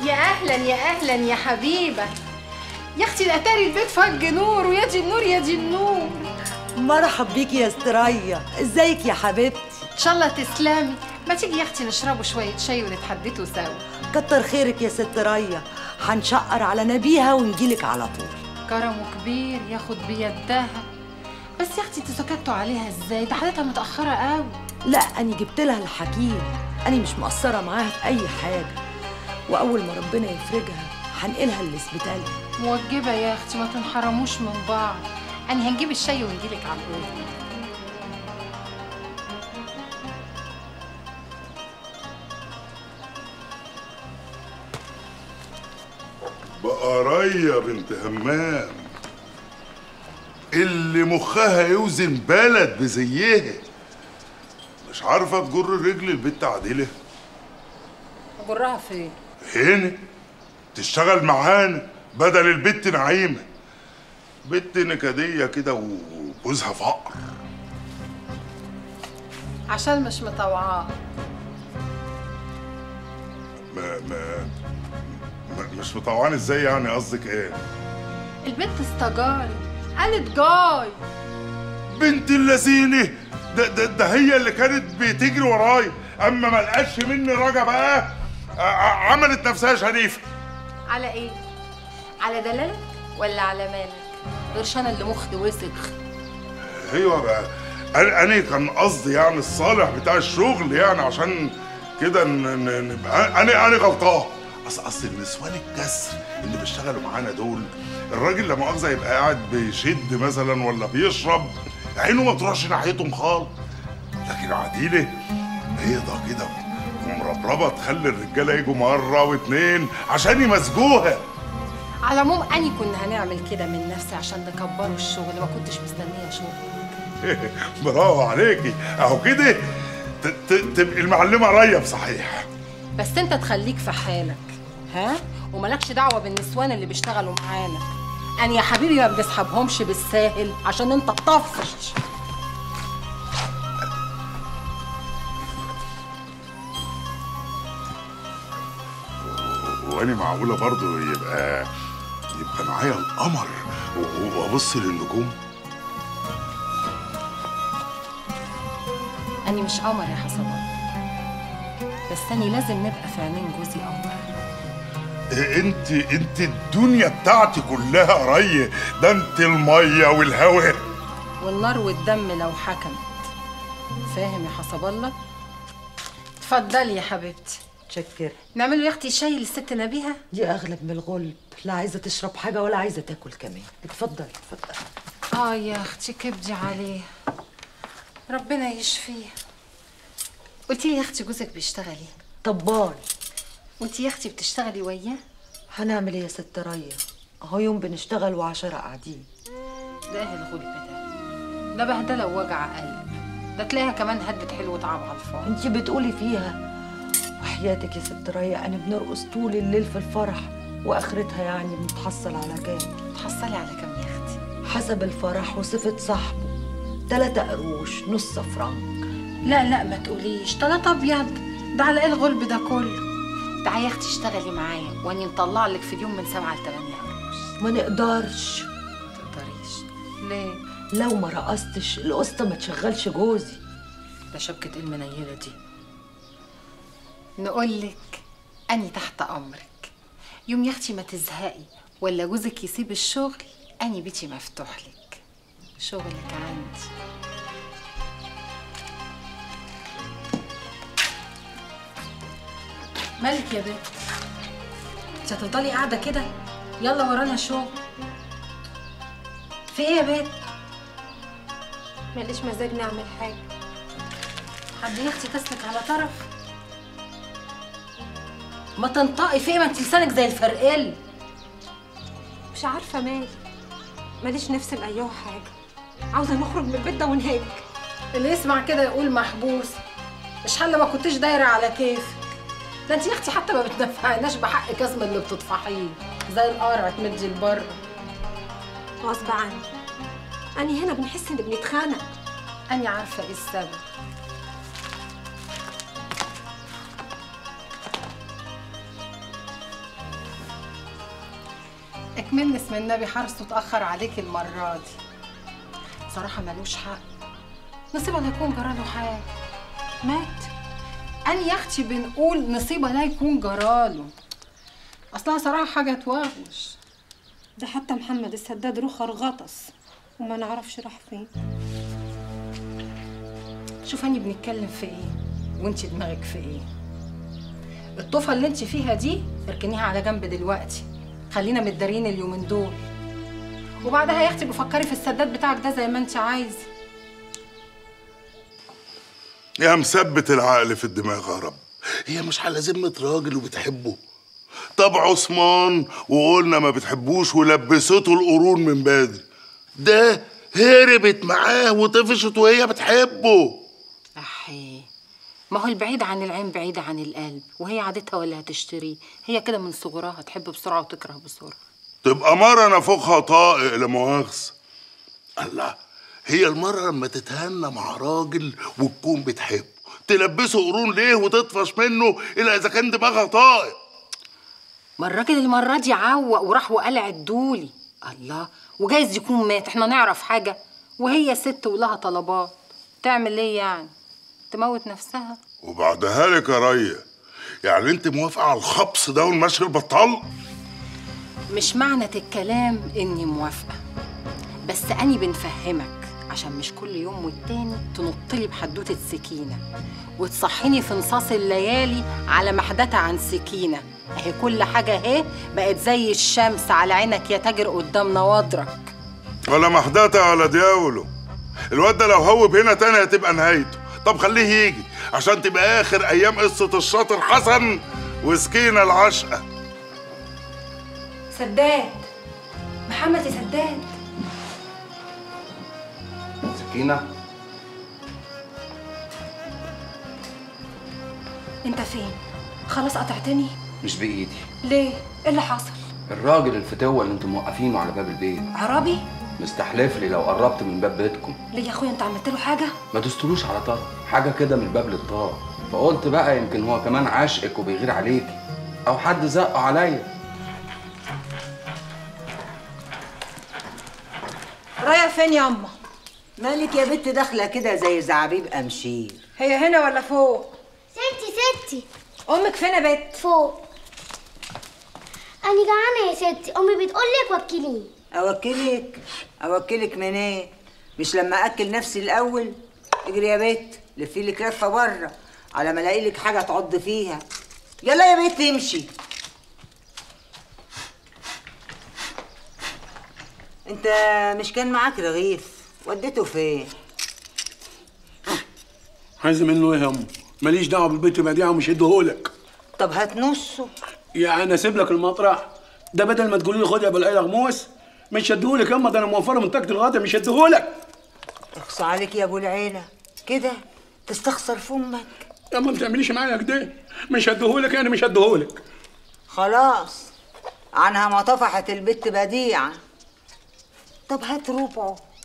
يا اهلا يا اهلا يا حبيبه يا اختي الاتاري البيت فج نور ويا دي النور يا دي النور مرحب بيكي يا استريا ازيك يا حبيبتي ان شاء الله تسلمي ما تيجي يا اختي نشربوا شويه شاي ونتحدثوا سوا كتر خيرك يا ست ريا هنشقر على نبيها ونجيلك على طول كرمه كبير ياخد بيدها بس يا اختي انتوا سكتوا عليها ازاي ده حالتها متاخره قوي لا أنا جبت لها الحكيم أنا مش مقصرة معاها في أي حاجة وأول ما ربنا يفرجها هنقلها الاسبيتال موجبه يا اختي ما تنحرموش من بعض يعني هنجيب الشاي ونجيلك على الأوضة بقرية بنت همام اللي مخها يوزن بلد بزيها مش عارفة تجر رجل البت عادلة جرها فين هنا تشتغل معانا بدل البت نعيمة بنت نكدية كده وجوزها فقر عشان مش مطوعاه ما ما ما- مش مطوعان ازاي يعني قصدك ايه؟ البنت استجاري قالت جاي بنت اللذينة ده, ده, ده هي اللي كانت بتجري ورايا اما ما لقاش مني رجا بقى ع- ع- عملت نفسها شريفه على ايه على دلالك ولا على مالك غيرش انا اللي مخي وسخ ايوه بقى انا أنا كان قصدي يعني الصالح بتاع الشغل يعني عشان كده ن- ن- نبقى انا انا غلطان اصل اصل النسوان الكسر اللي بيشتغلوا معانا دول الراجل لا مؤاخذه يبقى قاعد بيشد مثلا ولا بيشرب عينه ما تروحش ناحيتهم خالص لكن عديله بيضه كده ومربربه تخلي الرجاله يجوا مره واتنين عشان يمسكوها على العموم اني كنا هنعمل كده من نفسي عشان نكبروا الشغل ما كنتش مستنيه شغل برافو عليكي اهو كده ت- ت- تبقي المعلمه ريا صحيح بس انت تخليك في حالك ها وملكش دعوه بالنسوان اللي بيشتغلوا معانا انا يا حبيبي ما بنسحبهمش بالساهل عشان انت تطفش وانا معقوله برضو يبقى يبقى معايا القمر و- وابص للنجوم أنا مش قمر يا حسن بس أنا لازم نبقى في عينين جوزي قمر إيه انت انت الدنيا بتاعتي كلها ري ده انت الميه والهواء والنار والدم لو حكمت فاهم يا حسب الله اتفضلي يا حبيبتي تشكر نعمل له يا اختي شاي للست نبيها دي أغلب من الغلب لا عايزة تشرب حاجة ولا عايزة تاكل كمان اتفضل اتفضل اه يا اختي كبدي عليه ربنا يشفيه قلتي لي يا اختي جوزك بيشتغل ايه طبال وانتي يا اختي بتشتغلي وياه هنعمل ايه يا ست ريا اهو يوم بنشتغل وعشرة قاعدين ده ايه الغلب ده ده بهدله ووجع قلب ده تلاقيها كمان هدت حلوة عب على الفاضي انت بتقولي فيها وحياتك يا ست ريا انا بنرقص طول الليل في الفرح واخرتها يعني بنتحصل على كام تحصلي على كام يا اختي حسب الفرح وصفة صاحبه تلاتة قروش نص فرنك لا لا ما تقوليش طلعت ابيض ده على ايه الغلب ده كله تعالي يا اختي اشتغلي معايا واني مطلع لك في اليوم من سبعة لثمانية قروش ما نقدرش ما تقدريش ليه لو ما رقصتش القسطة ما تشغلش جوزي ده شبكة إيه المنيلة دي نقول لك أني تحت أمرك يوم يا أختي ما تزهقي ولا جوزك يسيب الشغل أني بيتي مفتوح لك شغلك عندي مالك يا بنت انت هتفضلي قاعدة كده يلا ورانا شغل في ايه يا بنت ماليش مزاج نعمل حاجة حد يا اختي تسلك على طرف ما تنطقي في ايه ما انت لسانك زي الفرقل مش عارفة مالي ماليش نفس لأي حاجة عاوزة نخرج من البيت ده ونهاج اللي يسمع كده يقول محبوس مش حل ما كنتش دايره على كيفك ده انت يا اختي حتى ما بتنفعناش بحق كسم اللي بتطفحيه زي القرع تمدي لبره غصب عني أني هنا بنحس إن بنتخانق اني عارفه ايه السبب اكمل اسم النبي حرصه اتاخر عليك المره دي صراحه ملوش حق نصيبه لا يكون جراله حاجه مات انا يا اختي بنقول نصيبه لا يكون جراله اصلها صراحه حاجه توغش ده حتى محمد السداد رخر غطس وما نعرفش راح فين شوف اني بنتكلم في ايه وانت دماغك في ايه الطوفه اللي انت فيها دي اركنيها على جنب دلوقتي خلينا متدارين اليومين دول وبعدها يا اختي بفكري في السداد بتاعك ده زي ما انت عايزه يا مثبت العقل في الدماغ يا رب هي مش على ذمة راجل وبتحبه طب عثمان وقلنا ما بتحبوش ولبسته القرون من بدري ده هربت معاه وطفشت وهي بتحبه احي ما هو البعيد عن العين بعيد عن القلب وهي عادتها ولا هتشتريه هي كده من صغرها تحب بسرعه وتكره بسرعه تبقى مرة نافوخها طائق لا مؤاخذة الله هي المرة لما تتهنى مع راجل وتكون بتحبه تلبسه قرون ليه وتطفش منه إلا إذا كان دماغها طائق ما الراجل المرة دي عوق وراح وقلع الدولي الله وجايز يكون مات احنا نعرف حاجة وهي ست ولها طلبات تعمل ايه يعني تموت نفسها وبعدها لك يا ريا يعني انت موافقة على الخبص ده والمشي البطال مش معنى الكلام اني موافقة بس اني بنفهمك عشان مش كل يوم والتاني تنطلي بحدوتة سكينة وتصحيني في نصاص الليالي على محدثة عن سكينة اهي كل حاجة اهي بقت زي الشمس على عينك يا تاجر قدام نواضرك ولا محدثة ولا دياولو الواد ده لو هوب هنا تاني هتبقى نهايته طب خليه يجي عشان تبقى آخر أيام قصة الشاطر حسن وسكينة العشقة سداد محمد يا سداد سكينة انت فين خلاص قطعتني مش بإيدي ليه ايه اللي حصل الراجل الفتوة اللي انتم موقفينه على باب البيت عربي مستحلف لي لو قربت من باب بيتكم ليه يا اخويا انت عملت له حاجه ما دوستلوش على طرف حاجة كده من الباب للطار فقلت بقى يمكن هو كمان عاشقك وبيغير عليكي أو حد زقه عليا رايح فين يا اما مالك يا بنت داخله كده زي زعابيب امشير هي هنا ولا فوق ستي ستي امك فين يا بت فوق أنا جعانة يا ستي أمي بتقول لك وكليني اوكلك اوكلك منين مش لما اكل نفسي الاول اجري يا بت لفي لك لفه بره على ما الاقي لك حاجه تعض فيها يلا يا بت امشي انت مش كان معاك رغيف وديته فين عايز منه ايه يا امه؟ ماليش دعوه بالبيت بديعه ومش هديهولك طب هات نصه يعني انا اسيب لك المطرح ده بدل ما تقولي لي خد يا ابو العيله غموس مش هديهولك ياما ده انا موفره من طاقه الغدا مش هديهولك اخص عليك يا ابو العيله كده تستخسر في امك ياما ما تعمليش معايا كده مش هديهولك يعني مش هديهولك خلاص عنها ما طفحت البت بديعة طب هات ربعه